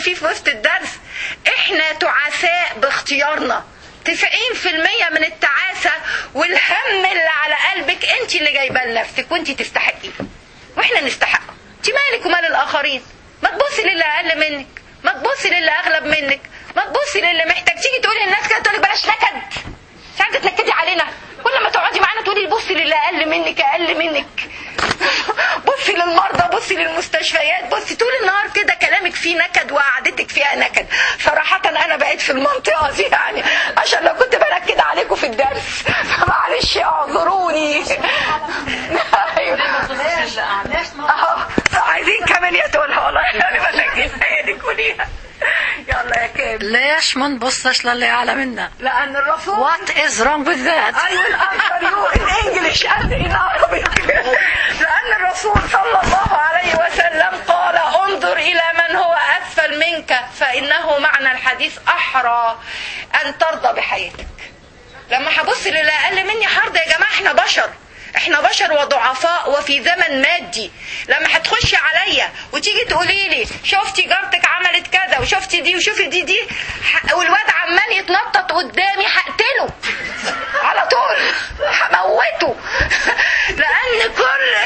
فيه في وسط الدرس احنا تعساء باختيارنا 90% من التعاسة والهم اللي على قلبك انت اللي جايباه لنفسك وانت تستحقيه واحنا نستحقه انت مالك ومال الاخرين ما تبصي للي اقل منك ما تبصي للي اغلب منك ما تبصي للي محتاج تيجي تقولي للناس كده تقولي بلاش نكد مش عايزه تنكدي علينا كل ما تقعدي معانا تقولي بصي للي اقل منك اقل منك بصي للمرضى بصي للمستشفيات بصي طول النهار كده كلامك فيه نكد وقعدتك فيها نكد صراحة أنا بقيت في المنطقة دي يعني عشان لو كنت بنكد عليكم في الدرس معلش اعذروني أيوة. أهو عايزين كمان يا تقولها والله يعني بنكد هي قوليها يلا يا كامل ليش ما نبصش للي أعلى منا لأن الرسول What is wrong with that I will answer you in English and in Arabic لأن الرسول صلى الله عليه وسلم قال انظر إلى من هو أسفل منك فإنه معنى الحديث أحرى أن ترضى بحياتك لما هبص للي أقل مني حرض يا جماعة احنا بشر احنا بشر وضعفاء وفي زمن مادي لما هتخشي عليا وتيجي تقولي لي شفتي جارتك عملت كذا وشفتي دي وشوفي دي دي ح- والواد عمال يتنطط قدامي هقتله على طول هموته لان كل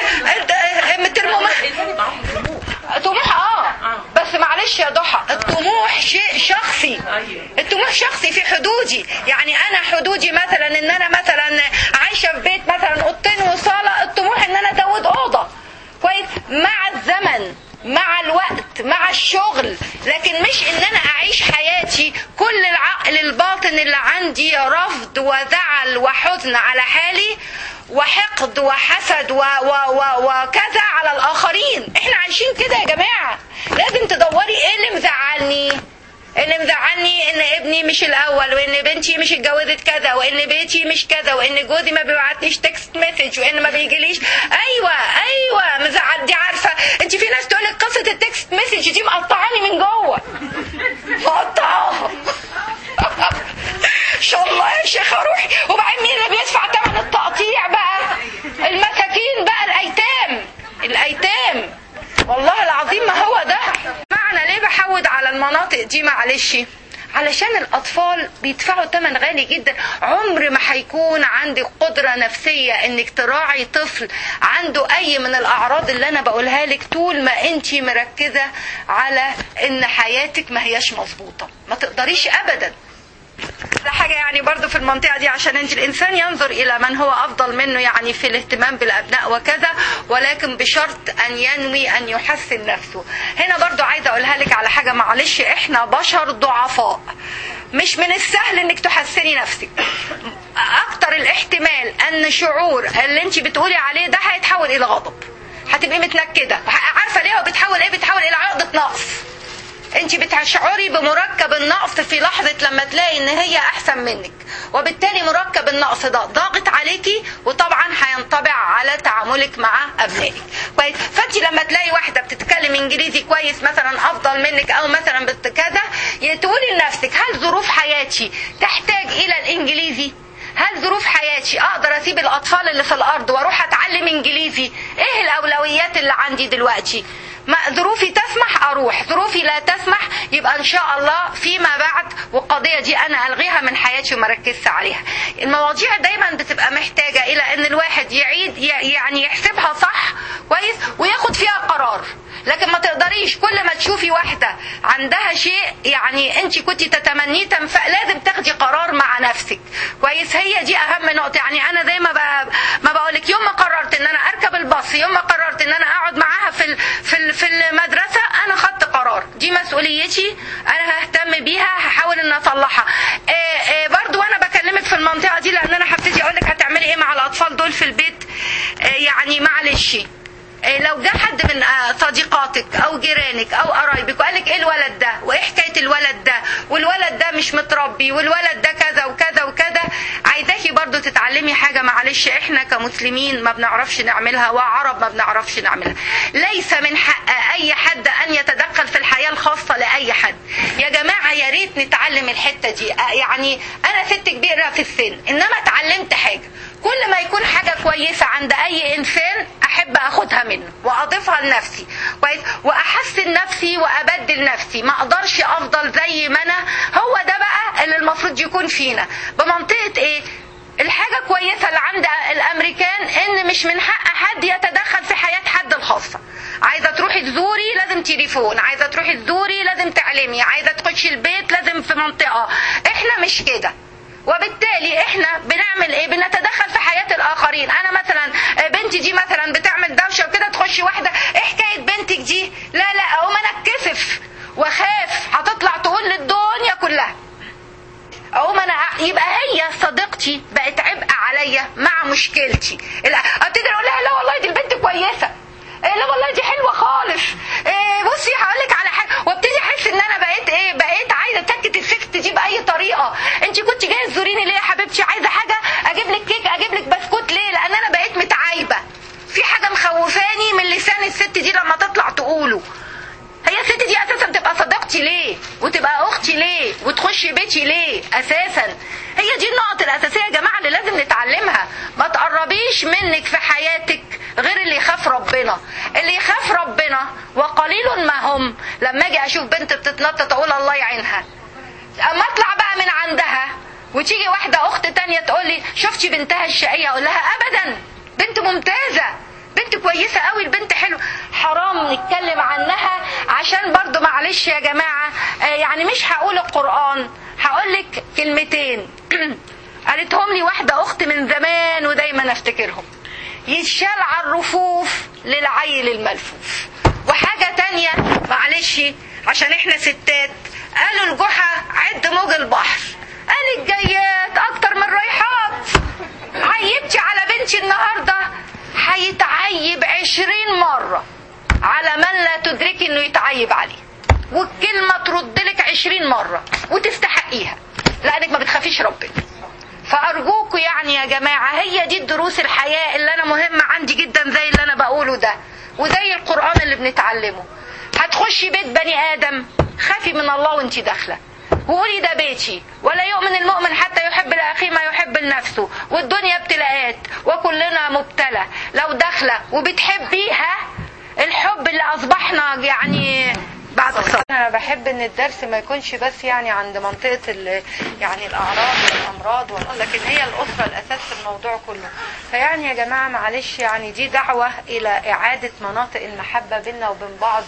الترمومتر طموح اه بس معلش يا ضحى الطموح شيء شخصي الطموح شخصي في حدودي يعني انا حدودي مثلا ان انا مثلا عايشه في بيت مثلا اوضتين وصاله الطموح ان انا ازود اوضه كويس مع الزمن مع الوقت مع الشغل لكن مش ان انا اعيش حياتي كل العقل الباطن اللي عندي رفض وزعل وحزن على حالي وحقد وحسد و و و وكذا على الاخرين احنا عايشين كده يا جماعه لازم تدوري ايه اللي مزعلني اللي مزعلني ان ابني مش الاول وان بنتي مش اتجوزت كذا وان بيتي مش كذا وان جوزي ما بيبعتليش تكست مسج وان ما بيجيليش ايوه ايوه مزعل دي عارفه انت في ناس تقول لك قصه التكست مسج دي مقطعاني من جوه مقطعاها ان شاء الله يا شيخ اروح وبعدين مين اللي بيدفع ثمن التقطيع بقى المساكين بقى الايتام الايتام والله العظيم ما هو ده معنى ليه بحود على المناطق دي معلش علشان الأطفال بيدفعوا ثمن غالي جدا عمر ما هيكون عندك قدرة نفسية انك تراعي طفل عنده اي من الاعراض اللي انا بقولها لك طول ما انت مركزة على ان حياتك ما هياش مظبوطة ما تقدريش ابدا ده حاجة يعني برضو في المنطقة دي عشان انت الانسان ينظر الى من هو افضل منه يعني في الاهتمام بالابناء وكذا ولكن بشرط ان ينوي ان يحسن نفسه هنا برضو عايزة اقولها لك على حاجة معلش احنا بشر ضعفاء مش من السهل انك تحسني نفسك اكتر الاحتمال ان شعور اللي انت بتقولي عليه ده هيتحول الى غضب هتبقي متنكده عارفه ليه هو بيتحول ايه بيتحول الى عقده نقص انت بتشعري بمركب النقص في لحظة لما تلاقي ان هي احسن منك وبالتالي مركب النقص ده ضاغط عليكي وطبعا هينطبع على تعاملك مع ابنائك كويس فانت لما تلاقي واحدة بتتكلم انجليزي كويس مثلا افضل منك او مثلا بت- كذا تقولي لنفسك هل ظروف حياتي تحتاج الى الانجليزي هل ظروف حياتي اقدر اسيب الاطفال اللي في الارض واروح اتعلم انجليزي ايه الاولويات اللي عندي دلوقتي ما ظروفي تسمح اروح ظروفي لا تسمح يبقى ان شاء الله فيما بعد والقضيه دي انا الغيها من حياتي وما ركزش عليها المواضيع دايما بتبقى محتاجه الى ان الواحد يعيد ي- يعني يحسبها صح كويس وياخد فيها قرار لكن ما تقدريش كل ما تشوفي واحدة عندها شيء يعني انت كنت تتمنيه تنفع لازم تاخدي قرار مع نفسك كويس هي دي اهم نقطة يعني انا زي ما ب... ما بقولك يوم ما قررت ان انا اركب الباص يوم ما قررت ان انا اقعد معاها في ال... في ال... في المدرسة انا خدت قرار دي مسؤوليتي انا ههتم بيها هحاول ان اصلحها آه آه برضو وانا بكلمك في المنطقة دي لان انا هبتدي اقولك هتعملي ايه مع الاطفال دول في البيت آه يعني معلش إيه لو جه حد من آه، صديقاتك او جيرانك او قرايبك وقال لك ايه الولد ده وايه حكايه الولد ده والولد ده مش متربي والولد ده كذا وكذا وكذا عايزاكي برضو تتعلمي حاجه معلش احنا كمسلمين ما بنعرفش نعملها وعرب ما بنعرفش نعملها ليس من حق اي حد ان يتدخل في الحياه الخاصه لاي حد يا جماعه يا ريت نتعلم الحته دي آه، يعني انا ست كبيره في السن انما اتعلمت حاجه كل ما يكون حاجة كويسة عند أي إنسان أحب أخدها منه وأضيفها لنفسي كويس وأحسن نفسي وأبدل نفسي ما أقدرش أفضل زي ما أنا هو ده بقى اللي المفروض يكون فينا بمنطقة إيه الحاجة كويسة اللي عند الأمريكان إن مش من حق حد يتدخل في حياة حد الخاصة عايزة تروحي تزوري لازم تليفون عايزة تروحي تزوري لازم تعلمي عايزة تخشي البيت لازم في منطقة احنا مش كده وبالتالي احنا بنعمل ايه بنتدخل في حياة الاخرين انا مثلا بنتي دي مثلا بتعمل دوشة وكده تخشي واحدة ايه حكاية بنتك دي لا لا اقوم انا اتكسف واخاف هتطلع تقول للدنيا كلها اقوم انا يبقى هي صديقتي بقت عبء عليا مع مشكلتي ابتدي اقول لها لا والله دي البنت كويسه إيه لا والله دي حلوه خالص إيه بصي هقول لك على حاجه وابتدي احس ان انا بقيت ايه بقيت عايزه اتكت الست دي باي طريقه انت كنت جايه تزوريني ليه يا حبيبتي عايزه حاجه اجيب لك كيك اجيب لك بسكوت ليه لان انا بقيت متعايبه في حاجه مخوفاني من لسان الست دي لما تطلع تقوله هي الست دي اساسا تبقى صديقتي ليه وتبقى اختي ليه وتخش بيتي ليه اساسا هي دي النقط الاساسيه يا جماعه اللي لازم نتعلمها ما تقربيش منك في حياتك غير اللي يخاف ربنا اللي يخاف ربنا وقليل ما هم لما اجي اشوف بنت بتتنطط اقول الله يعينها اما اطلع بقى من عندها وتيجي واحده اخت تانية تقول لي شفتي بنتها الشقيه اقول لها ابدا بنت ممتازه بنت كويسة قوي البنت حلوة حرام نتكلم عنها عشان برضو معلش يا جماعة يعني مش هقول القرآن هقول لك كلمتين قالتهم لي واحدة أخت من زمان ودايما أفتكرهم يتشال على الرفوف للعيل الملفوف وحاجة تانية معلش عشان احنا ستات قالوا الجحا عد موج البحر قال الجيات اكتر من رايحات عيبتي على بنتي النهارده هيتعيب عشرين مرة على من لا تدركي انه يتعيب عليه والكلمة ترد لك عشرين مرة وتستحقيها لانك ما بتخافيش ربنا فارجوكوا يعني يا جماعة هي دي الدروس الحياة اللي انا مهمة عندي جدا زي اللي انا بقوله ده وزي القرآن اللي بنتعلمه هتخشي بيت بني ادم خافي من الله وانت داخله وقولي ده بيتي ولا يؤمن المؤمن حتى يحب لاخيه ما يحب لنفسه والدنيا ابتلاءات وكلنا مبتلى لو داخله وبتحبيها الحب اللي اصبحنا يعني بعد الصلاة انا بحب ان الدرس ما يكونش بس يعني عند منطقه يعني الاعراض والامراض لكن هي الاسره الاساس في الموضوع كله فيعني يا جماعه معلش يعني دي دعوه الى اعاده مناطق المحبه بيننا وبين بعض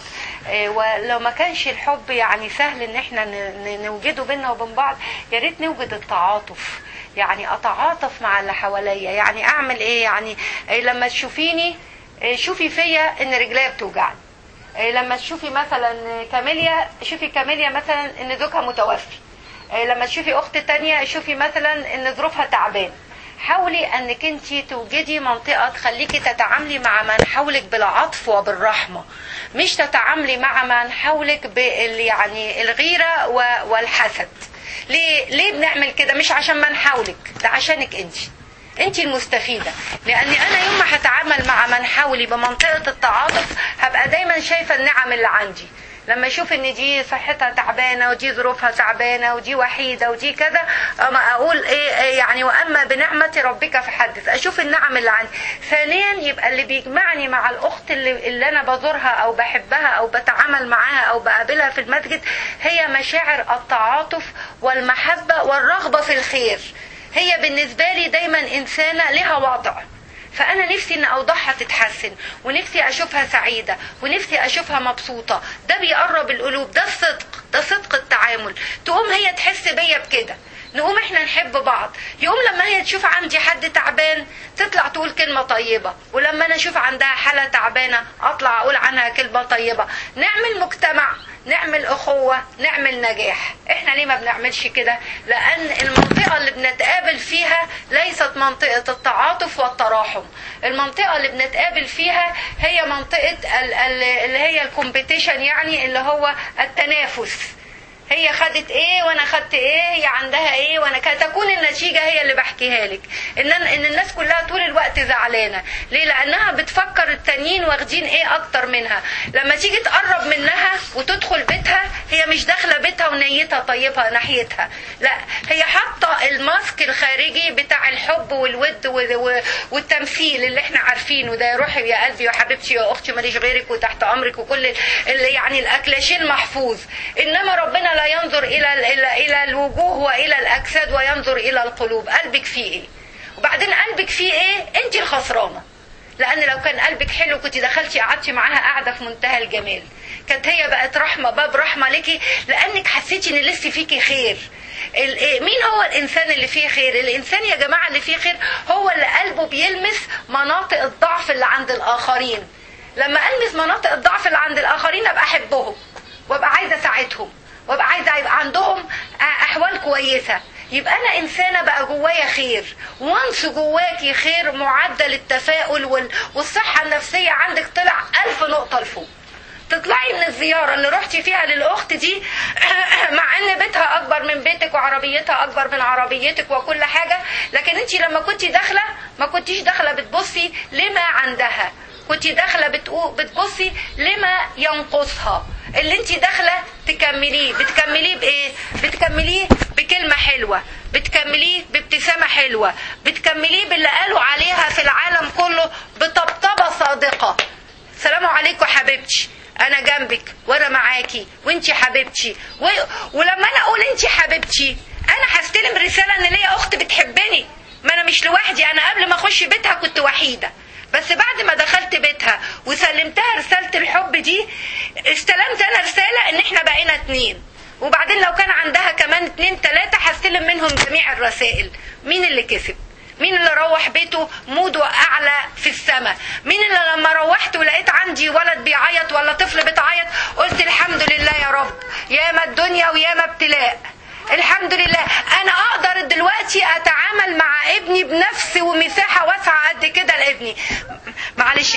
ولو ما كانش الحب يعني سهل ان احنا نوجده بيننا وبين بعض يا ريت نوجد التعاطف يعني اتعاطف مع اللي حواليا يعني اعمل ايه يعني لما تشوفيني شوفي فيا ان رجليا بتوجعني لما تشوفي مثلا كاميليا شوفي كاميليا مثلا ان زوجها متوفي لما تشوفي اخت تانية شوفي مثلا ان ظروفها تعبان حاولي انك انت توجدي منطقه تخليكي تتعاملي مع من حولك بالعطف وبالرحمه مش تتعاملي مع من حولك بال يعني الغيره والحسد ليه ليه بنعمل كده مش عشان من حولك ده عشانك انت انت المستفيدة لاني انا يوم ما هتعامل مع من حولي بمنطقة التعاطف هبقى دايما شايفة النعم اللي عندي لما اشوف ان دي صحتها تعبانه ودي ظروفها تعبانه ودي وحيده ودي كذا اما اقول ايه, إيه يعني واما بنعمه ربك فحدث اشوف النعم اللي عندي ثانيا يبقى اللي بيجمعني مع الاخت اللي, اللي انا بزورها او بحبها او بتعامل معاها او بقابلها في المسجد هي مشاعر التعاطف والمحبه والرغبه في الخير هي بالنسبه لي دايما انسانه لها وضع فانا نفسي ان اوضاعها تتحسن ونفسي اشوفها سعيده ونفسي اشوفها مبسوطه ده بيقرب القلوب ده الصدق ده صدق التعامل تقوم هي تحس بيا بكده نقوم احنا نحب بعض يقوم لما هي تشوف عندي حد تعبان تطلع تقول كلمة طيبة ولما انا اشوف عندها حالة تعبانة اطلع اقول عنها كلمة طيبة نعمل مجتمع نعمل اخوة نعمل نجاح احنا ليه ما بنعملش كده لان المنطقة اللي بنتقابل فيها ليست منطقة التعاطف والتراحم المنطقة اللي بنتقابل فيها هي منطقة اللي هي الكومبيتيشن يعني اللي هو التنافس هي خدت ايه وانا خدت ايه هي عندها ايه وانا كانت تكون النتيجه هي اللي بحكيها لك ان ان الناس كلها طول الوقت زعلانه ليه لانها بتفكر التانيين واخدين ايه اكتر منها لما تيجي تقرب منها وتدخل بيتها هي مش داخله بيتها ونيتها طيبه ناحيتها لا هي حاطه الماسك الخارجي بتاع الحب والود والتمثيل اللي احنا عارفينه ده يا روحي يا قلبي يا حبيبتي يا اختي ماليش غيرك وتحت امرك وكل اللي يعني الاكلاشيه المحفوظ انما ربنا لا ينظر الى الى الى الوجوه والى الاجساد وينظر الى القلوب قلبك فيه ايه وبعدين قلبك فيه ايه انت الخسرانه لان لو كان قلبك حلو كنت دخلتي قعدتي معاها قاعده في منتهى الجمال كانت هي بقت رحمه باب رحمه ليكي لانك حسيتي ان لسه فيكي خير مين هو الانسان اللي فيه خير الانسان يا جماعه اللي فيه خير هو اللي قلبه بيلمس مناطق الضعف اللي عند الاخرين لما المس مناطق الضعف اللي عند الاخرين ابقى احبهم وابقى عايزه اساعدهم وابقى عايزه يبقى عندهم احوال كويسه يبقى انا انسانه بقى جوايا خير وانس جواكي خير معدل التفاؤل والصحه النفسيه عندك طلع ألف نقطه لفوق تطلعي من الزيارة اللي رحتي فيها للأخت دي مع إن بيتها أكبر من بيتك وعربيتها أكبر من عربيتك وكل حاجة لكن أنت لما كنت داخلة ما كنتيش داخلة بتبصي لما عندها كنت داخلة بتبصي لما ينقصها اللي انت داخله تكمليه بتكمليه بايه بتكمليه بكلمه حلوه بتكمليه بابتسامه حلوه بتكمليه باللي قالوا عليها في العالم كله بطبطبه صادقه سلام عليكم حبيبتي انا جنبك وانا معاكي وانتي حبيبتي و... ولما انا اقول انتي حبيبتي انا هستلم رساله ان ليا اخت بتحبني ما انا مش لوحدي انا قبل ما اخش بيتها كنت وحيده بس بعد ما دخلت بيتها وسلمتها رسالة الحب دي استلمت انا رسالة ان احنا بقينا اتنين وبعدين لو كان عندها كمان اتنين تلاتة هستلم منهم جميع الرسائل مين اللي كسب مين اللي روح بيته موده اعلى في السماء مين اللي لما روحت ولقيت عندي ولد بيعيط ولا طفل بتعيط قلت الحمد لله يا رب ياما الدنيا وياما ابتلاء الحمد لله انا اقدر دلوقتي اتعامل مع ابني بنفس ومساحه واسعه قد كده لابني معلش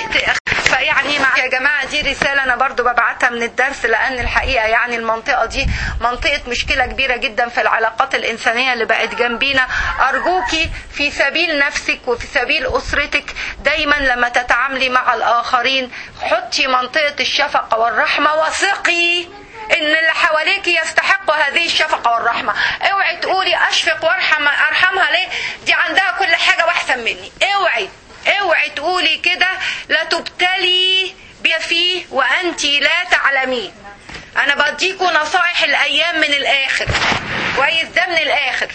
فيعني مع يا جماعه دي رساله انا برضو ببعتها من الدرس لان الحقيقه يعني المنطقه دي منطقه مشكله كبيره جدا في العلاقات الانسانيه اللي بقت جنبينا ارجوكي في سبيل نفسك وفي سبيل اسرتك دايما لما تتعاملي مع الاخرين حطي منطقه الشفقه والرحمه وثقي ان اللي حواليك يستحقوا هذه الشفقه والرحمه اوعي تقولي اشفق وارحم ارحمها ليه دي عندها كل حاجه واحسن مني اوعي اوعي تقولي كده لا تبتلي بفيه وانت لا تعلمين انا بديكوا نصائح الايام من الاخر كويس ده من الاخر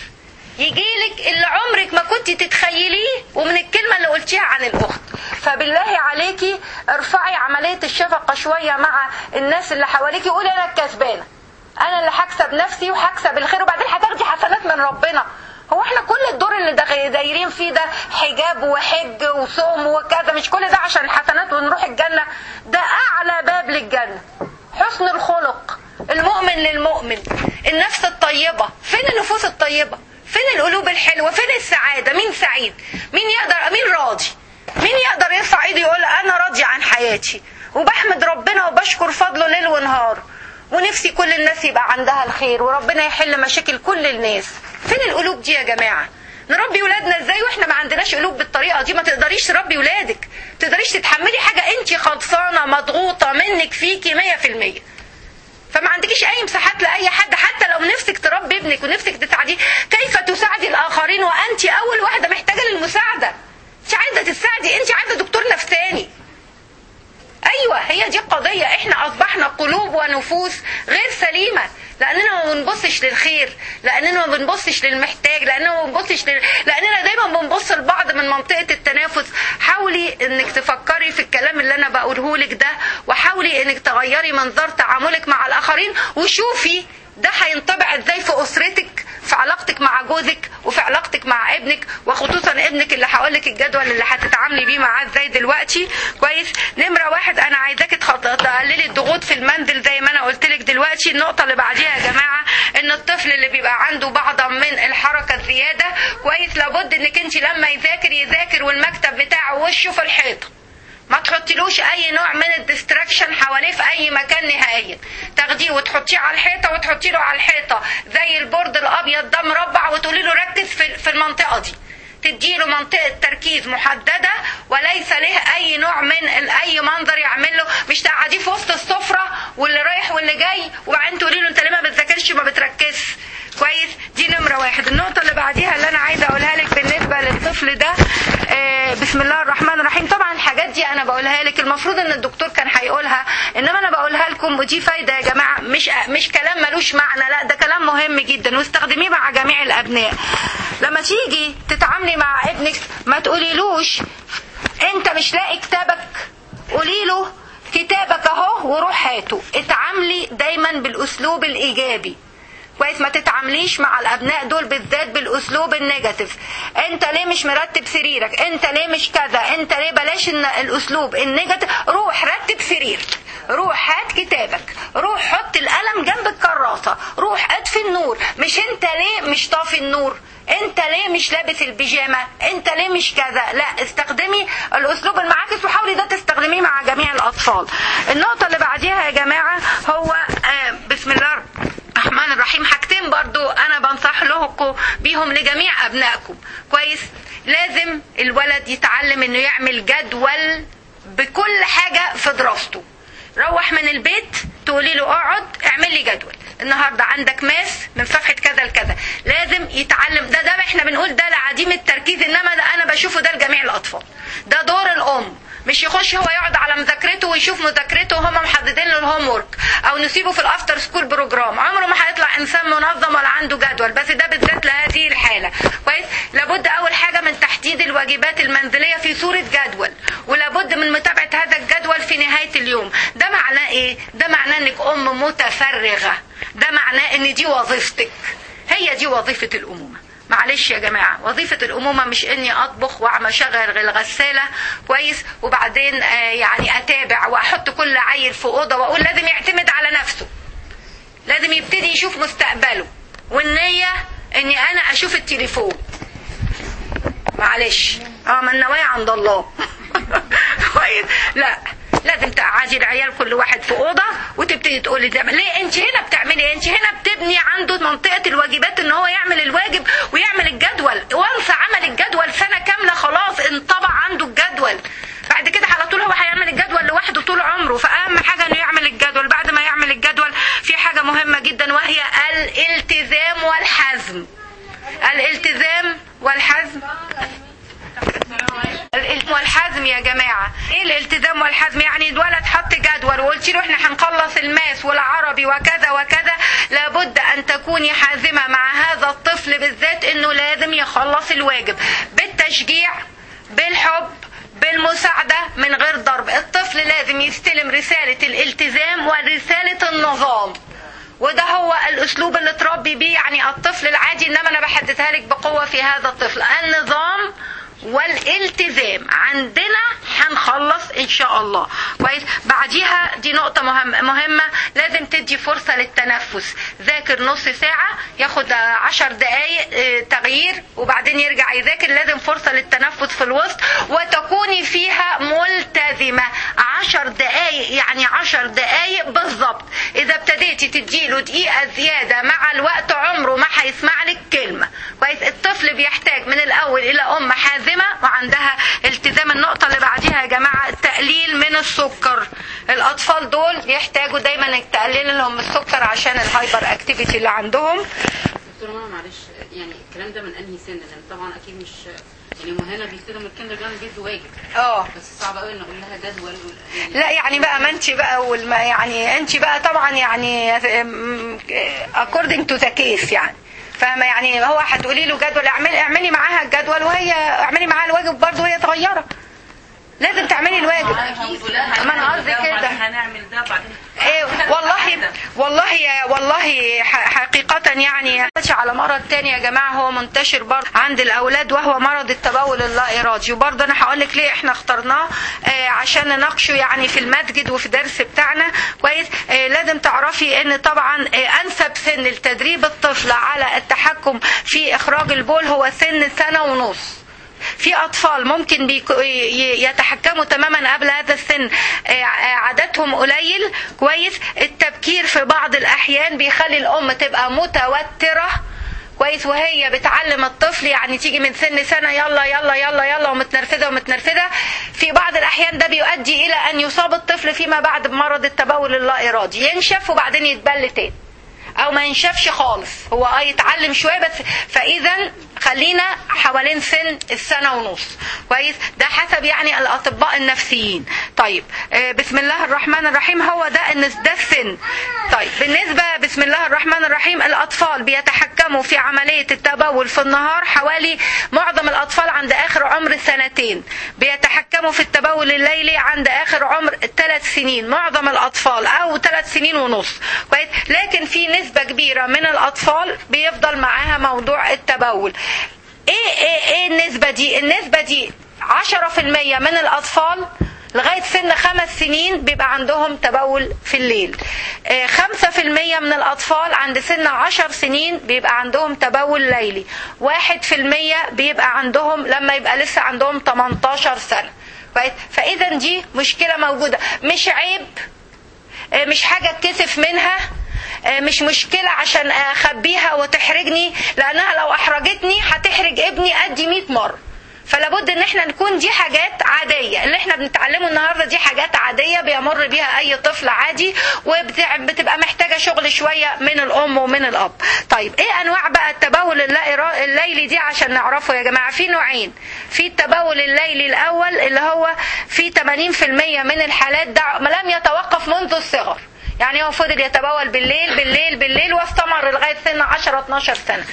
يجيلك اللي عمرك ما كنت تتخيليه ومن الكلمه اللي قلتيها عن الاخت فبالله عليكي ارفعي عمليه الشفقه شويه مع الناس اللي حواليكي قولي انا الكسبانه انا اللي هكسب نفسي وهكسب الخير وبعدين هتاخدي حسنات من ربنا هو احنا كل الدور اللي دايرين فيه ده حجاب وحج وصوم وكذا مش كل ده عشان الحسنات ونروح الجنه ده اعلى باب للجنه حسن الخلق المؤمن للمؤمن النفس الطيبه فين النفوس الطيبه فين القلوب الحلوه فين السعاده مين سعيد مين يقدر مين راضي مين يقدر يرفع ايده يقول انا راضي عن حياتي وبحمد ربنا وبشكر فضله ليل ونهار ونفسي كل الناس يبقى عندها الخير وربنا يحل مشاكل كل الناس فين القلوب دي يا جماعه نربي ولادنا ازاي واحنا ما عندناش قلوب بالطريقه دي ما تقدريش تربي ولادك ما تقدريش تتحملي حاجه انت خلصانه مضغوطه منك فيكي 100% فما عندكيش اي مساحات لاي حد حتى لو نفسك تربي ابنك ونفسك تساعديه كيف تساعدي الاخرين وانت اول واحده محتاجه للمساعده انت عايزه تساعدي انت عايزه دكتور نفساني ايوه هي دي القضيه احنا اصبحنا قلوب ونفوس غير سليمه لاننا ما بنبصش للخير لاننا ما بنبصش للمحتاج لاننا ما بنبصش لل... لاننا دايما بنبص لبعض من منطقه التنافس حاولي انك تفكري في الكلام اللي انا بقوله لك ده وحاولي انك تغيري منظر تعاملك مع الاخرين وشوفي ده هينطبع ازاي في اسرتك في علاقتك مع جوزك وفي علاقتك مع ابنك وخصوصا ابنك اللي هقول لك الجدول اللي هتتعاملي بيه معاه ازاي دلوقتي كويس نمره واحد انا عايزاكي تقللي الضغوط في المنزل زي ما انا قلت لك دلوقتي النقطه اللي بعديها يا جماعه ان الطفل اللي بيبقى عنده بعضا من الحركه الزياده كويس لابد انك انت لما يذاكر يذاكر والمكتب بتاعه وشه في الحيطه ما تحطيلوش اي نوع من الديستراكشن حواليه في اي مكان نهائيا تاخديه وتحطيه على الحيطه وتحطي له على الحيطه زي البورد الابيض ده مربع وتقولي له ركز في في المنطقه دي تديله منطقة تركيز محددة وليس له أي نوع من ال- أي منظر يعمل له مش تقعديه في وسط السفرة واللي رايح واللي جاي وبعدين تقولي له أنت ليه ما بتذاكرش وما بتركزش كويس دي نمرة واحد النقطة اللي بعديها اللي أنا عايزة أقولها لك بالنسبة للطفل ده آه، بسم الله الرحمن الرحيم طبعا الحاجات دي أنا بقولها لك المفروض إن الدكتور كان هيقولها إنما أنا بقولها لكم ودي فايدة يا جماعة مش مش كلام ملوش معنى لا ده كلام مهم جدا واستخدميه مع جميع الأبناء لما تيجي تتعاملي مع ابنك ما تقوليلوش انت مش لاقي كتابك قولي له كتابك اهو وروح هاته اتعاملي دايما بالاسلوب الايجابي كويس ما تتعامليش مع الابناء دول بالذات بالاسلوب النيجاتيف انت ليه مش مرتب سريرك انت ليه مش كذا انت ليه بلاش ان الاسلوب النيجاتيف روح رتب سريرك روح هات كتابك روح حط القلم جنب الكراسة روح اطفي النور مش انت ليه مش طافي النور انت ليه مش لابس البيجامه انت ليه مش كذا لا استخدمي الاسلوب المعاكس وحاولي ده تستخدميه مع جميع الاطفال النقطه اللي بعديها يا جماعه هو آه بسم الله الرحمن الرحيم حاجتين برضو انا بنصح لكم بيهم لجميع ابنائكم كويس لازم الولد يتعلم انه يعمل جدول بكل حاجه في دراسته روح من البيت تقولي له اقعد اعمل لي جدول النهارده عندك ماس من صفحه كذا لكذا لازم يتعلم ده ده احنا بنقول ده لعديم التركيز انما ده انا بشوفه ده لجميع الاطفال ده دور الام مش يخش هو يقعد على مذاكرته ويشوف مذاكرته وهم محددين له الهوم ورك او نسيبه في الافتر سكول بروجرام عمره ما هيطلع انسان منظم ولا عنده جدول بس ده بالذات لهذه الحاله كويس لابد اول حاجه من تحديد الواجبات المنزليه في صوره جدول ولابد من متابعه هذا الجدول في نهايه اليوم ده معناه ايه ده معناه انك ام متفرغه ده معناه ان دي وظيفتك هي دي وظيفه الامومه معلش يا جماعة وظيفة الأمومة مش إني أطبخ وأعمل شغل الغسالة كويس وبعدين آه يعني أتابع وأحط كل عيل في أوضة وأقول لازم يعتمد على نفسه لازم يبتدي يشوف مستقبله والنية إني أنا أشوف التليفون معلش اه ما النوايا عند الله كويس لا لازم تقعدي العيال كل واحد في اوضه وتبتدي تقولي ده ليه انت هنا بتعملي ايه؟ انت هنا بتبني عنده منطقه الواجبات ان هو يعمل الواجب ويعمل الجدول وانسى عمل الجدول سنه كامله خلاص انطبع عنده الجدول بعد كده على طول هو هيعمل الجدول لوحده طول عمره فاهم حاجه انه يعمل الجدول بعد ما يعمل الجدول في حاجه مهمه جدا وهي الالتزام والحزم الالتزام والحزم الالتزام والحزم يا جماعة ايه الالتزام والحزم يعني الولد حط جدول وقلت له احنا هنخلص الماس والعربي وكذا وكذا لابد ان تكوني حازمة مع هذا الطفل بالذات انه لازم يخلص الواجب بالتشجيع بالحب بالمساعدة من غير ضرب الطفل لازم يستلم رسالة الالتزام ورسالة النظام وده هو الاسلوب اللي تربي بيه يعني الطفل العادي انما انا بحددها لك بقوه في هذا الطفل النظام والالتزام عندنا هنخلص ان شاء الله كويس بعديها دي نقطة مهم مهمة لازم تدي فرصة للتنفس ذاكر نص ساعة ياخد عشر دقايق تغيير وبعدين يرجع يذاكر لازم فرصة للتنفس في الوسط وتكوني فيها ملتزمة عشر دقايق يعني عشر دقايق بالظبط اذا ابتديتي تديله دقيقة زيادة مع الوقت عمره ما هيسمع لك كلمة كويس الطفل بيحتاج من الاول الى ام حازمة وعندها التزام النقطة اللي بعديها يا جماعة التقليل من السكر الأطفال دول بيحتاجوا دايما انك تقلل لهم السكر عشان الهايبر اكتيفيتي اللي عندهم دكتوره ماما معلش يعني الكلام ده من انهي سن لان طبعا اكيد مش يعني مهنا بيبتدوا من الكندر جارتن بيدوا واجب اه بس صعب قوي ان اقول لها جدول يعني لا يعني بقى ما انت بقى والما يعني انت بقى طبعا يعني according to the case يعني فاهمه يعني هو هتقولي له جدول اعملي اعملي معاها الجدول وهي اعملي معاها الواجب برضه وهي صغيره لازم تعملي الواجب ما انا قصدي كده هنعمل ده بعدين ايه والله والله يا والله حقيقة يعني على مرض تاني يا جماعة هو منتشر برضه عند الأولاد وهو مرض التبول اللا إرادي وبرضه أنا هقول لك ليه إحنا اخترناه آه عشان نناقشه يعني في المسجد وفي درس بتاعنا كويس آه لازم تعرفي إن طبعا آه أنسب سن لتدريب الطفل على التحكم في إخراج البول هو سن سنة ونص في اطفال ممكن بيك- ي- يتحكموا تماما قبل هذا السن آه، آه، عددهم قليل كويس التبكير في بعض الاحيان بيخلي الام تبقى متوتره كويس وهي بتعلم الطفل يعني تيجي من سن سنه يلا يلا يلا يلا ومتنرفزه ومتنرفزه في بعض الاحيان ده بيؤدي الى ان يصاب الطفل فيما بعد بمرض التبول اللا ارادي ينشف وبعدين يتبل تاني او ما ينشفش خالص هو اه يتعلم شويه بس فاذا خلينا حوالين سن السنه ونص كويس ده حسب يعني الاطباء النفسيين طيب آه، بسم الله الرحمن الرحيم هو ده ان ده السن طيب بالنسبه بسم الله الرحمن الرحيم الاطفال بيتحكموا في عمليه التبول في النهار حوالي معظم الاطفال عند اخر عمر سنتين بيتحكموا في التبول الليلي عند اخر عمر ثلاث سنين معظم الاطفال او ثلاث سنين ونص كويس لكن في نسبه كبيره من الاطفال بيفضل معاها موضوع التبول ايه ايه ايه النسبه دي النسبه دي 10% من الاطفال لغاية سن خمس سنين بيبقى عندهم تبول في الليل آه، خمسة في المية من الأطفال عند سن عشر سنين بيبقى عندهم تبول ليلي واحد في المية بيبقى عندهم لما يبقى لسه عندهم 18 سنة كويس؟ فإذا دي مشكلة موجودة مش عيب آه، مش حاجة اتكسف منها آه، مش مشكلة عشان أخبيها وتحرجني لأنها لو أحرجتني هتحرج ابني قدي 100 مرة فلا بد ان احنا نكون دي حاجات عاديه اللي احنا بنتعلمه النهارده دي حاجات عاديه بيمر بيها اي طفل عادي وبتبقى محتاجه شغل شويه من الام ومن الاب طيب ايه انواع بقى التبول اللا إرا- الليلي دي عشان نعرفه يا جماعه في نوعين في التبول الليلي الاول اللي هو في 80% من الحالات ده لم يتوقف منذ الصغر يعني هو فضل يتبول بالليل بالليل بالليل واستمر لغايه سن 10 12 سنه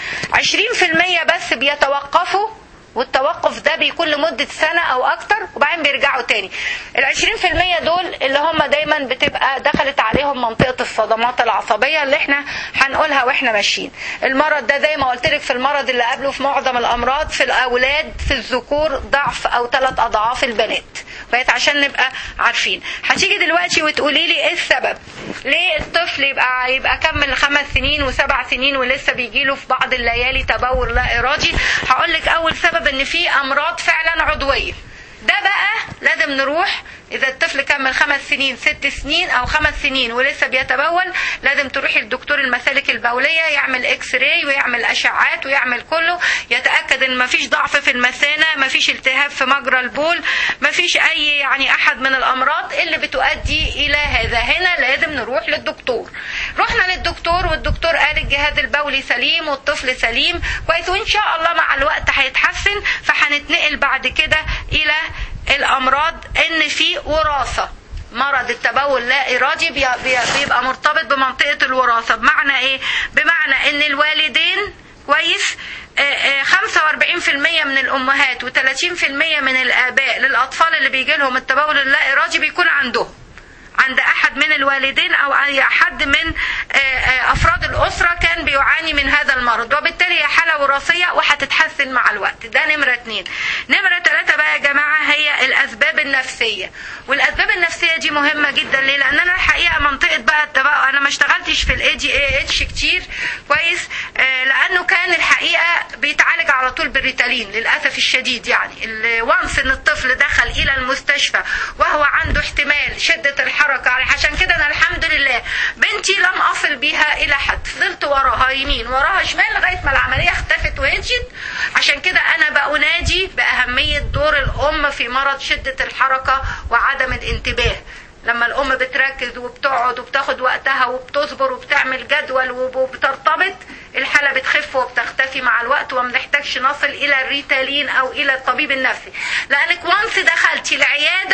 20% بس بيتوقفوا والتوقف ده بيكون لمدة سنة أو أكتر وبعدين بيرجعوا تاني العشرين في المية دول اللي هم دايما بتبقى دخلت عليهم منطقة الصدمات العصبية اللي احنا هنقولها واحنا ماشيين المرض ده زي ما قلت لك في المرض اللي قبله في معظم الأمراض في الأولاد في الذكور ضعف أو ثلاث أضعاف البنات بقيت عشان نبقى عارفين هتيجي دلوقتي وتقولي لي ايه السبب ليه الطفل يبقى يبقى كمل خمس سنين وسبع سنين ولسه بيجي له في بعض الليالي تبول لا ارادي هقول لك اول سبب ان في امراض فعلا عضويه ده بقى لازم نروح اذا الطفل كمل خمس سنين ست سنين او خمس سنين ولسه بيتبول لازم تروحي لدكتور المسالك البوليه يعمل اكس راي ويعمل اشعات ويعمل كله يتاكد ان مفيش ضعف في المثانه مفيش التهاب في مجرى البول مفيش اي يعني احد من الامراض اللي بتؤدي الى هذا هنا لازم نروح للدكتور رحنا للدكتور والدكتور قال الجهاز البولي سليم والطفل سليم كويس وان شاء الله مع الوقت هيتحسن فهنتنقل بعد كده الى الامراض ان في وراثه مرض التبول لا ارادي بي- بي- بيبقى مرتبط بمنطقه الوراثه بمعنى ايه بمعنى ان الوالدين كويس آه، آه، 45% من الامهات و30% من الاباء للاطفال اللي بيجي لهم التبول اللا ارادي بيكون عندهم عند احد من الوالدين او اي حد من آه، آه، افراد الاسره كان بيعاني من هذا المرض وبالتالي هي حاله وراثيه وهتتحسن مع الوقت ده نمره اتنين نمره ثلاثه بقى يا جماعه هي الاسباب النفسيه والاسباب النفسيه دي مهمه جدا ليه لان انا الحقيقه منطقه بقى التبقى انا ما اشتغلتش في الاي دي اي اتش كتير كويس آه، لانه كان الحقيقه بيتعالج على طول بالريتالين للاسف الشديد يعني ال- وانس ان الطفل دخل الى المستشفى وهو عنده احتمال شده الحركه عشان كده انا الحمد لله بنتي لم اصل بيها الى حد فضلت وراها يمين وراها شمال لغايه ما العمليه اختفت وهجت عشان كده انا بأنادي باهميه دور الام في مرض شده الحركه وعدم الانتباه لما الام بتركز وبتقعد وبتاخد وقتها وبتصبر وبتعمل جدول وبترتبط الحالة بتخف وبتختفي مع الوقت وما بنحتاجش نصل إلى الريتالين أو إلى الطبيب النفسي لأنك وانس دخلتي العيادة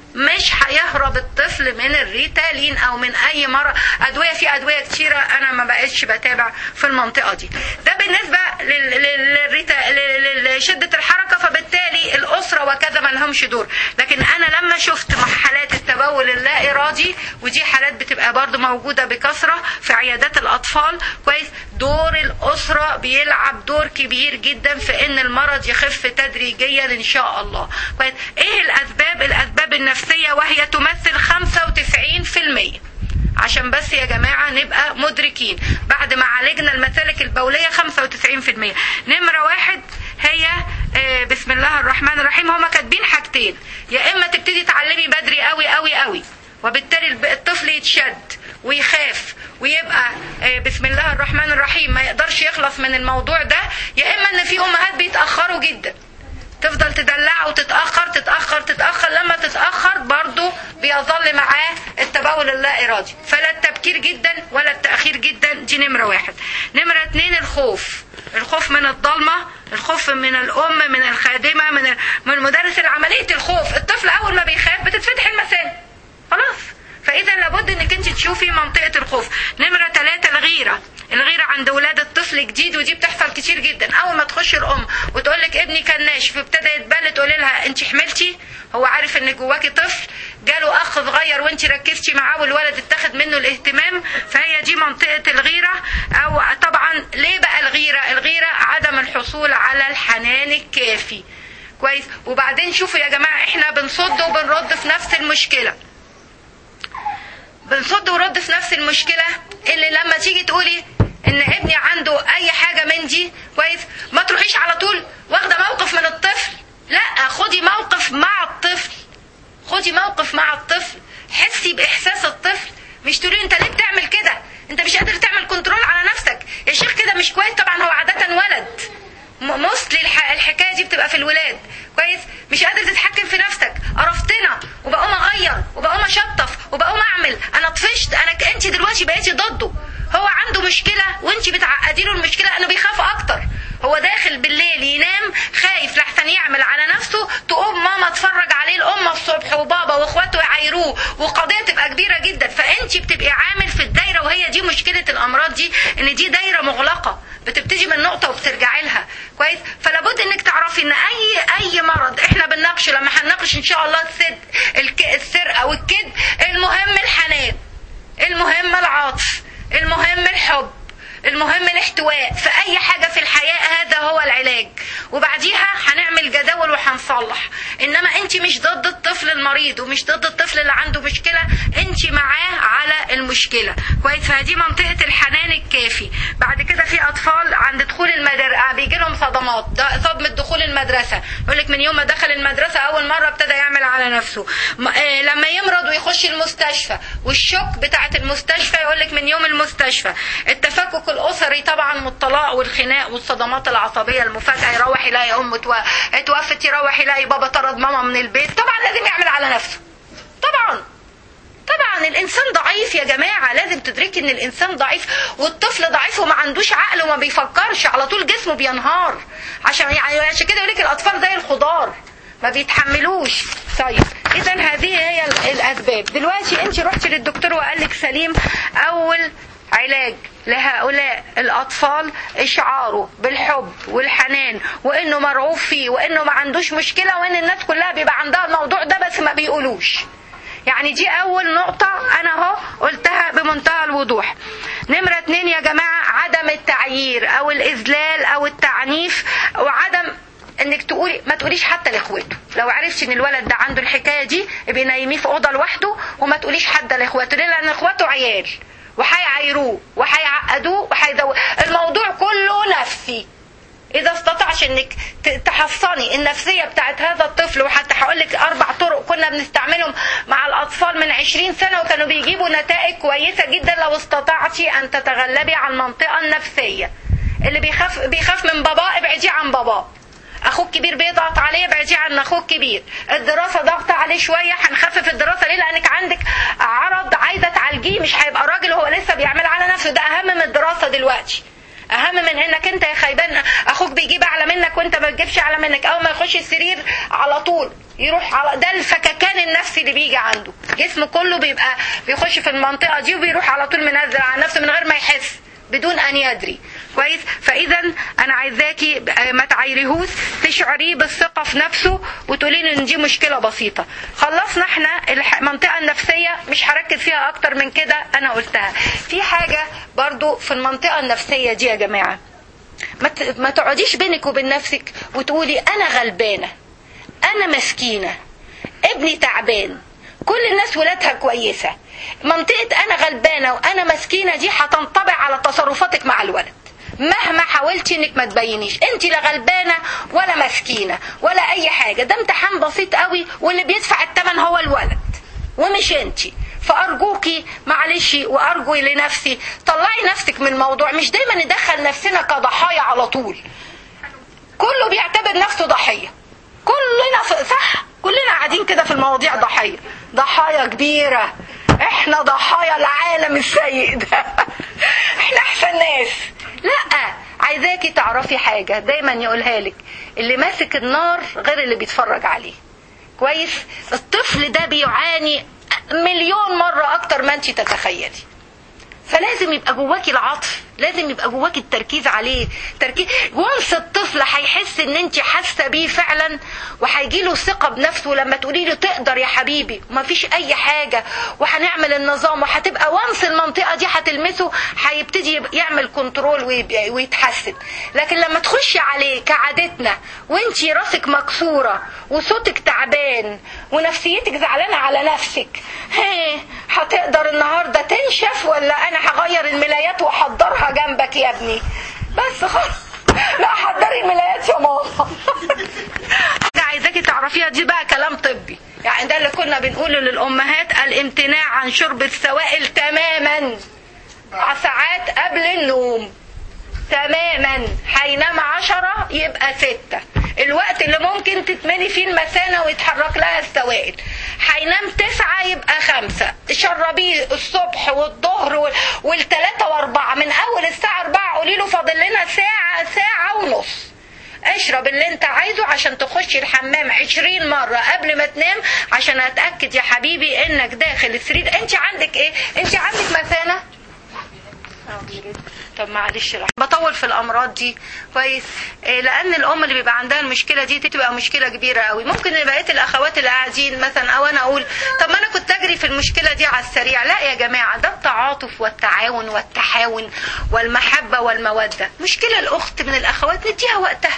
مش هيهرب الطفل من الريتالين او من اي مرض ادويه في ادويه كتيره انا ما بقتش بتابع في المنطقه دي ده بالنسبه لل- لل- للريتا- لل- لشده الحركه فبالتالي الاسره وكذا ما لهمش دور لكن انا لما شفت حالات التبول اللا ارادي ودي حالات بتبقى برضو موجوده بكثره في عيادات الاطفال كويس دور الاسره بيلعب دور كبير جدا في ان المرض يخف تدريجيا ان شاء الله كويس ايه الاسباب الاسباب النفسيه وهي تمثل 95% عشان بس يا جماعة نبقى مدركين بعد ما عالجنا المسالك البولية 95% نمرة واحد هي آه، بسم الله الرحمن الرحيم هما كاتبين حاجتين يا اما تبتدي تعلمي بدري قوي قوي قوي وبالتالي الب- الطفل يتشد ويخاف ويبقى آه، بسم الله الرحمن الرحيم ما يقدرش يخلص من الموضوع ده يا اما ان في امهات بيتاخروا جدا تفضل تدلعه وتتاخر تتاخر تتاخر لما تتاخر برضه بيظل معاه التبول اللا ارادي فلا التبكير جدا ولا التاخير جدا دي نمره واحد نمره اتنين الخوف الخوف من الضلمه الخوف من الام من الخادمه من ال- من المدرس العمليه الخوف الطفل اول ما بيخاف بتتفتح المسام خلاص فاذا لابد انك انت تشوفي منطقه الخوف نمره ثلاثة الغيره الغيره عند ولاد الطفل جديد ودي بتحصل كتير جدا اول ما تخش الام وتقول لك ابني كان ناشف ابتدى يتبل تقولي لها انت حملتي هو عارف ان جواكي طفل جاله اخ صغير وانت ركزتي معاه والولد اتخذ منه الاهتمام فهي دي منطقه الغيره او طبعا ليه بقى الغيره الغيره عدم الحصول على الحنان الكافي كويس وبعدين شوفوا يا جماعه احنا بنصد وبنرد في نفس المشكله بنصد ورد في نفس المشكلة اللي لما تيجي تقولي ان ابني عنده اي حاجة من دي كويس ما تروحيش على طول واخدة موقف من الطفل لا خدي موقف مع الطفل خدي موقف مع الطفل حسي باحساس الطفل مش تقولي انت ليه بتعمل كده انت مش قادر تعمل كنترول على نفسك يا شيخ كده مش كويس طبعا هو عادة ولد موستلي الحكايه دي بتبقى في الولاد كويس مش قادر تتحكم في نفسك قرفتنا وبقوم اغير وبقوم اشطف وبقوم اعمل انا طفشت انا ك- انت دلوقتي بقيتي ضده هو عنده مشكله وانت بتعقدي له المشكله انه بيخاف اكتر هو داخل بالليل ينام خايف لحسن يعمل على نفسه تقوم ماما تفرج عليه الام الصبح وبابا واخواته يعايروه وقضيه تبقى كبيره جدا فانت بتبقي عامل في الدايره وهي دي مشكله الامراض دي ان دي دايره مغلقه بتبتدي من نقطه وبترجعي لها كويس فلابد انك تعرفي ان اي اي مرض احنا بنناقشه لما هنناقش ان شاء الله السد الك- السرقه والكذب المهم الحنان المهم العطف المهم الحب المهم الاحتواء في اي حاجه في الحياه هذا هو العلاج وبعديها هنعمل جداول وهنصلح انما انت مش ضد الطفل المريض ومش ضد الطفل اللي عنده مشكله انت معاه على المشكله كويس فدي منطقه الحنان الكافي بعد كده في اطفال عند دخول المدرسه بيجي لهم صدمات ده صدمه دخول المدرسه يقول لك من يوم ما دخل المدرسه اول مره ابتدى يعمل على نفسه م- آه، لما يمرض ويخش المستشفى والشوك بتاعه المستشفى يقول لك من يوم المستشفى التفكك الاسري طبعا من الطلاق والخناق والصدمات العصبيه المفاجئه يروح يلاقي امه تو- اتوفت يروح يلاقي بابا طرد ماما من البيت طبعا لازم يعمل على نفسه طبعا طبعا الانسان ضعيف يا جماعه لازم تدركي ان الانسان ضعيف والطفل ضعيف وما عندوش عقل وما بيفكرش على طول جسمه بينهار عشان يعني عشان كده يقول لك الاطفال زي الخضار ما بيتحملوش طيب اذا هذه هي ال- الاسباب دلوقتي انت رحتي للدكتور وقال لك سليم اول علاج لهؤلاء الأطفال إشعاره بالحب والحنان وإنه مرعوب فيه وإنه ما عندوش مشكلة وإن الناس كلها بيبقى عندها الموضوع ده بس ما بيقولوش يعني دي أول نقطة أنا أهو قلتها بمنتهى الوضوح نمرة اتنين يا جماعة عدم التعيير أو الإذلال أو التعنيف وعدم انك تقولي ما تقوليش حتى لاخواته لو عرفتي ان الولد ده عنده الحكايه دي ابقي نايميه في اوضه لوحده وما تقوليش حتى لاخواته ليه لان اخواته عيال وهيعايروه وهيعقدوه وهيدو الموضوع كله نفسي اذا استطعش انك ت- تحصني النفسيه بتاعت هذا الطفل وحتى هقول لك اربع طرق كنا بنستعملهم مع الاطفال من 20 سنه وكانوا بيجيبوا نتائج كويسه جدا لو استطعتي ان تتغلبي على المنطقه النفسيه اللي بيخاف بيخاف من باباه ابعديه عن باباه اخوك كبير بيضغط عليه ابعديه عن اخوك كبير الدراسه ضغط عليه شويه هنخفف الدراسه ليه لانك عندك عرض عايزه تعالجيه مش هيبقى راجل هو لسه بيعمل على نفسه ده اهم من الدراسه دلوقتي اهم من انك انت يا خيبان اخوك بيجيب اعلى منك وانت ما تجيبش اعلى منك اول ما يخش السرير على طول يروح على ده الفككان النفسي اللي بيجي عنده جسمه كله بيبقى بيخش في المنطقه دي وبيروح على طول منزل على نفسه من غير ما يحس بدون ان يدري كويس فاذا انا عايزاكي ما تعايريهوش تشعريه بالثقه في نفسه وتقولي له ان دي مشكله بسيطه خلصنا احنا الح- المنطقه النفسيه مش هركز فيها اكتر من كده انا قلتها في حاجه برضو في المنطقه النفسيه دي يا جماعه ما ت- ما تقعديش بينك وبين نفسك وتقولي انا غلبانه انا مسكينه ابني تعبان كل الناس ولادها كويسه منطقه انا غلبانه وانا مسكينه دي هتنطبع على تصرفاتك مع الولد مهما حاولتي انك ما تبينيش انت لا غلبانه ولا مسكينه ولا اي حاجه ده امتحان بسيط قوي واللي بيدفع الثمن هو الولد ومش انت فارجوكي معلش وارجو لنفسي طلعي نفسك من الموضوع مش دايما ندخل نفسنا كضحايا على طول كله بيعتبر نفسه ضحيه كلنا في صح كلنا قاعدين كده في المواضيع ضحيه ضحايا كبيره احنا ضحايا العالم السيء ده احنا احسن ناس لا عايزاكي تعرفي حاجه دايما يقولها لك اللي ماسك النار غير اللي بيتفرج عليه كويس الطفل ده بيعاني مليون مرة أكتر ما أنت تتخيلي فلازم يبقى جواكي العطف لازم يبقى جواكي التركيز عليه تركيز وانس الطفل هيحس ان انت حاسه بيه فعلا وهيجي له ثقه بنفسه لما تقولي له تقدر يا حبيبي وما فيش اي حاجه وهنعمل النظام وهتبقى وانس المنطقه دي هتلمسه هيبتدي يعمل كنترول ويتحسن لكن لما تخشي عليه كعادتنا وانت راسك مكسوره وصوتك تعبان ونفسيتك زعلانه على نفسك هي هتقدر النهارده تنشف ولا انا هغير الملايات واحضرها جنبك يا ابني بس خلاص لا حضري الملايات يا ماما ده عايزاكي تعرفيها دي بقى كلام طبي يعني ده اللي كنا بنقوله للامهات الامتناع عن شرب السوائل تماما ساعات قبل النوم تماما هينام عشرة يبقى ستة الوقت اللي ممكن تتملي فيه المثانة ويتحرك لها السوائل هينام تسعة يبقى خمسة شربيه الصبح والظهر والتلاتة واربعة من اول الساعة اربعة قولي له فاضل لنا ساعة ساعة ونص اشرب اللي انت عايزه عشان تخشي الحمام عشرين مرة قبل ما تنام عشان اتأكد يا حبيبي انك داخل السرير انت عندك ايه انت عندك مثانة طب معلش لا بطول في الامراض دي كويس إيه لان الام اللي بيبقى عندها المشكله دي تبقى مشكله كبيره قوي ممكن بقيه الاخوات اللي قاعدين مثلا او انا اقول طب ما انا كنت اجري في المشكله دي على السريع لا يا جماعه ده التعاطف والتعاون والتحاون والمحبه والموده مشكله الاخت من الاخوات نديها وقتها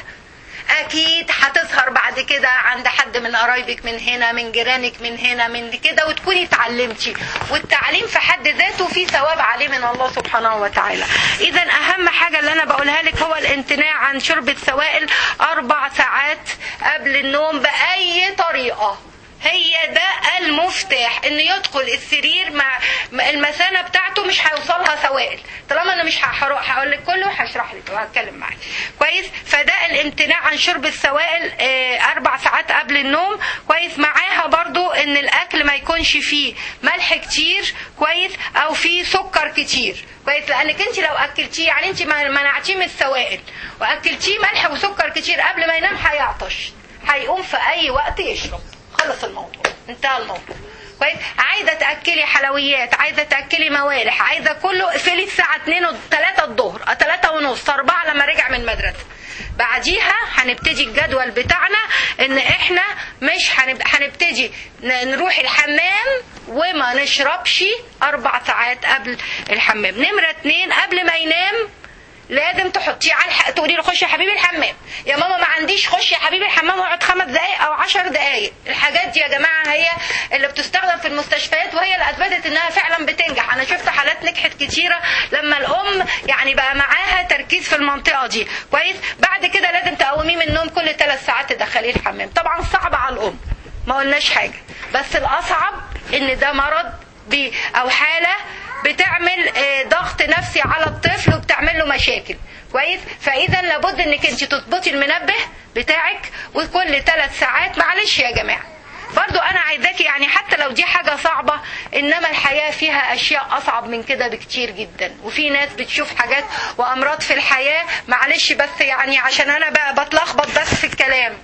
اكيد هتظهر بعد كده عند حد من قرايبك من هنا من جيرانك من هنا من كده وتكوني اتعلمتي والتعليم في حد ذاته فيه ثواب عليه من الله سبحانه وتعالى اذا اهم حاجه اللي انا بقولها لك هو الامتناع عن شرب السوائل اربع ساعات قبل النوم باي طريقه هي ده المفتاح ان يدخل السرير مع المثانه بتاعته مش هيوصلها سوائل طالما انا مش هروح هقول لك كله هشرح لك وهتكلم معاك كويس فده الامتناع عن شرب السوائل اربع ساعات قبل النوم كويس معاها برضو ان الاكل ما يكونش فيه ملح كتير كويس او فيه سكر كتير كويس لانك انت لو اكلتيه يعني انت منعتيه من السوائل واكلتيه ملح وسكر كتير قبل ما ينام هيعطش هيقوم في اي وقت يشرب خلص الموضوع انتهى الموضوع كويس عايزه تاكلي حلويات عايزه تاكلي موالح عايزه كله اقفلي الساعه 2 و 3 الظهر 3 ونص 4 لما رجع من المدرسه بعديها هنبتدي الجدول بتاعنا ان احنا مش هنبتدي نروح الحمام وما نشربش اربع ساعات قبل الحمام نمره اتنين قبل ما ينام لازم تحطيه على الحق تقولي له خش يا حبيبي الحمام يا ماما ما عنديش خش يا حبيبي الحمام واقعد خمس دقايق او عشر دقايق الحاجات دي يا جماعه هي اللي بتستخدم في المستشفيات وهي اللي اثبتت انها فعلا بتنجح انا شفت حالات نجحت كتيره لما الام يعني بقى معاها تركيز في المنطقه دي كويس بعد كده لازم تقوميه من النوم كل ثلاث ساعات تدخليه الحمام طبعا صعب على الام ما قلناش حاجه بس الاصعب ان ده مرض بي او حاله بتعمل ضغط نفسي على الطفل وبتعمل له مشاكل كويس فاذا لابد انك انت تظبطي المنبه بتاعك وكل ثلاث ساعات معلش يا جماعه برضو انا عايزاكي يعني حتى لو دي حاجة صعبة انما الحياة فيها اشياء اصعب من كده بكتير جدا وفي ناس بتشوف حاجات وامراض في الحياة معلش بس يعني عشان انا بقى بتلخبط بس في الكلام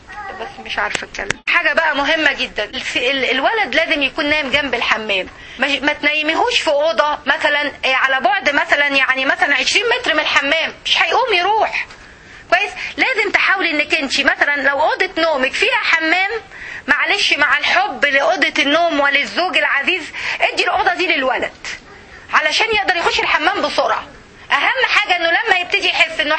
بس مش عارفه اتكلم حاجه بقى مهمه جدا الولد لازم يكون نايم جنب الحمام ما تنيميهوش في اوضه مثلا على بعد مثلا يعني مثلا 20 متر من الحمام مش هيقوم يروح كويس لازم تحاولي انك انت مثلا لو اوضه نومك فيها حمام معلش مع الحب لاوضه النوم وللزوج العزيز ادي الاوضه دي للولد علشان يقدر يخش الحمام بسرعه اهم حاجه انه لما يبتدي يحس انه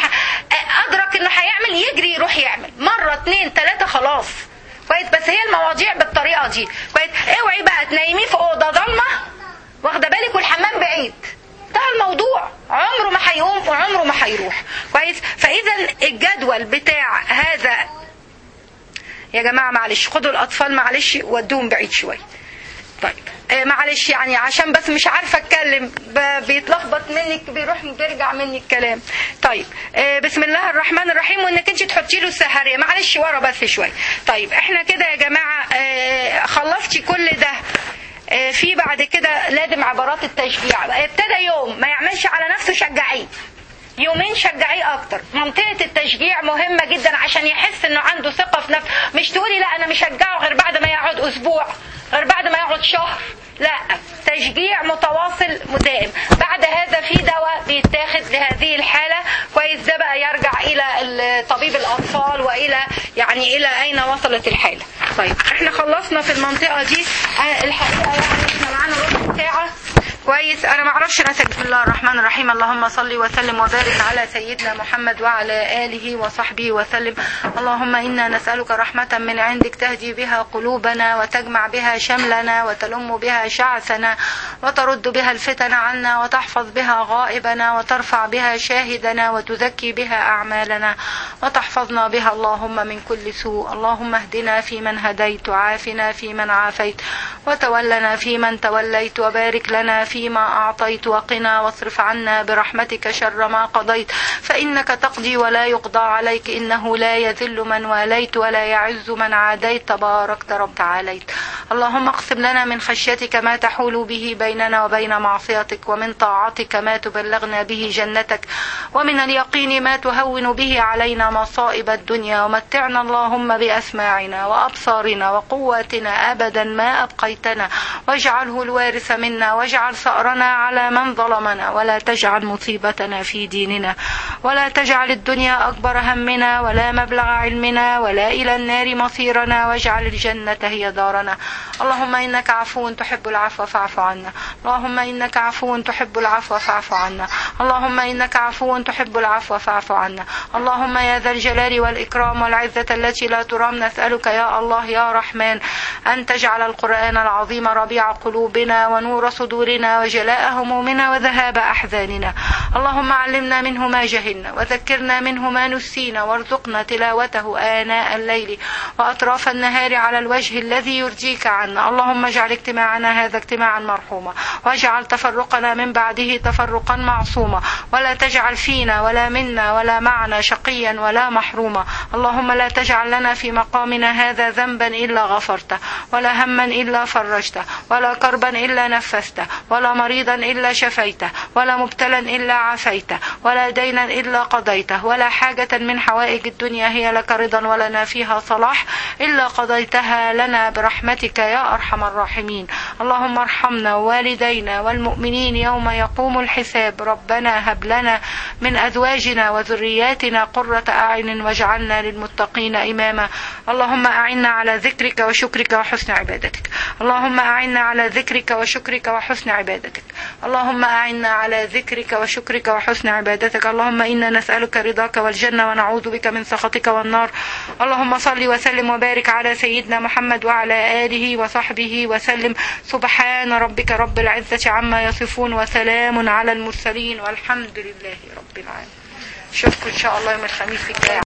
ادرك انه هيعمل يجري يروح يعمل مره اتنين تلاته خلاص كويس بس هي المواضيع بالطريقه دي كويس اوعي بقى تنيميه في اوضه ضلمه واخده بالك والحمام بعيد انتهى الموضوع عمره ما هيقوم وعمره ما هيروح كويس فاذا الجدول بتاع هذا يا جماعه معلش خدوا الاطفال معلش ودوهم بعيد شويه طيب آه معلش يعني عشان بس مش عارفه اتكلم ب- بيتلخبط منك بيروح بيرجع مني الكلام طيب آه بسم الله الرحمن الرحيم وانك انت تحطي له السهريه معلش ورا بس شويه طيب احنا كده يا جماعه آه خلصتي كل ده آه في بعد كده لازم عبارات التشجيع ابتدى يوم ما يعملش على نفسه شجعيه يومين شجعيه اكتر منطقه التشجيع مهمه جدا عشان يحس انه عنده ثقه في نفسه مش تقولي لا انا مش هشجعه غير بعد ما يقعد اسبوع غير بعد ما يقعد شهر لا تشجيع متواصل مدائم بعد هذا في دواء بيتاخد لهذه الحاله كويس ده بقى يرجع الى ال- طبيب الاطفال والى يعني الى اين وصلت الحاله طيب احنا خلصنا في المنطقه دي آه، الحقيقه يعني احنا معانا ربع ساعه كويس انا ما اعرفش انا بسم الله الرحمن الرحيم اللهم صل وسلم وبارك على سيدنا محمد وعلى اله وصحبه وسلم اللهم انا نسالك رحمه من عندك تهدي بها قلوبنا وتجمع بها شملنا وتلم بها شعثنا وترد بها الفتن عنا وتحفظ بها غائبنا وترفع بها شاهدنا وتزكي بها اعمالنا وتحفظنا بها اللهم من كل سوء اللهم اهدنا فيمن هديت وعافنا فيمن عافيت وتولنا فيمن توليت وبارك لنا فيما أعطيت وقنا واصرف عنا برحمتك شر ما قضيت فإنك تقضي ولا يقضى عليك إنه لا يذل من واليت ولا يعز من عاديت تباركت رب تعاليت اللهم اقسم لنا من خشيتك ما تحول به بيننا وبين معصيتك ومن طاعتك ما تبلغنا به جنتك ومن اليقين ما تهون به علينا مصائب الدنيا ومتعنا اللهم بأسماعنا وأبصارنا وقواتنا أبدا ما أبقيتنا واجعله الوارث منا واجعل ثأرنا على من ظلمنا ولا تجعل مصيبتنا في ديننا ولا تجعل الدنيا أكبر همنا ولا مبلغ علمنا ولا إلى النار مصيرنا واجعل الجنة هي دارنا اللهم إنك عفو تحب العفو فاعف عنا اللهم إنك عفو تحب العفو فاعف عنا اللهم إنك عفو تحب العفو فاعف عنا اللهم يا ذا الجلال والإكرام والعزة التي لا ترام نسألك يا الله يا رحمن أن تجعل القرآن العظيم ربيع قلوبنا ونور صدورنا وجلاء همومنا وذهاب أحزاننا اللهم علمنا منه ما جهلنا وذكرنا منه ما نسينا وارزقنا تلاوته آناء الليل وأطراف النهار على الوجه الذي يرجيك عنا اللهم اجعل اجتماعنا هذا اجتماعا مرحوما واجعل تفرقنا من بعده تفرقا معصوما ولا تجعل فينا ولا منا ولا معنا شقيا ولا محروما اللهم لا تجعل لنا في مقامنا هذا ذنبا إلا غفرته ولا هما إلا فرجته ولا كربا إلا نفسته ولا مريضا إلا شفيته ولا مبتلا إلا عافيته ولا دينا إلا قضيته ولا حاجة من حوائج الدنيا هي لك رضا ولنا فيها صلاح إلا قضيتها لنا برحمتك يا أرحم الراحمين اللهم ارحمنا ووالدينا والمؤمنين يوم يقوم الحساب ربنا هب لنا من أزواجنا وذرياتنا قرة أعين واجعلنا للمتقين إماما اللهم أعنا على ذكرك وشكرك وحسن عبادتك اللهم أعنا على ذكرك وشكرك وحسن عبادتك اللهم أعنا على ذكرك وشكرك وحسن عبادتك اللهم إنا نسألك رضاك والجنة ونعوذ بك من سخطك والنار اللهم صل وسلم وبارك على سيدنا محمد وعلى آله وصحبه وسلم سبحان ربك رب العزة عما يصفون وسلام على المرسلين والحمد لله رب العالمين شوفكم إن شاء الله يوم الخميس الجاي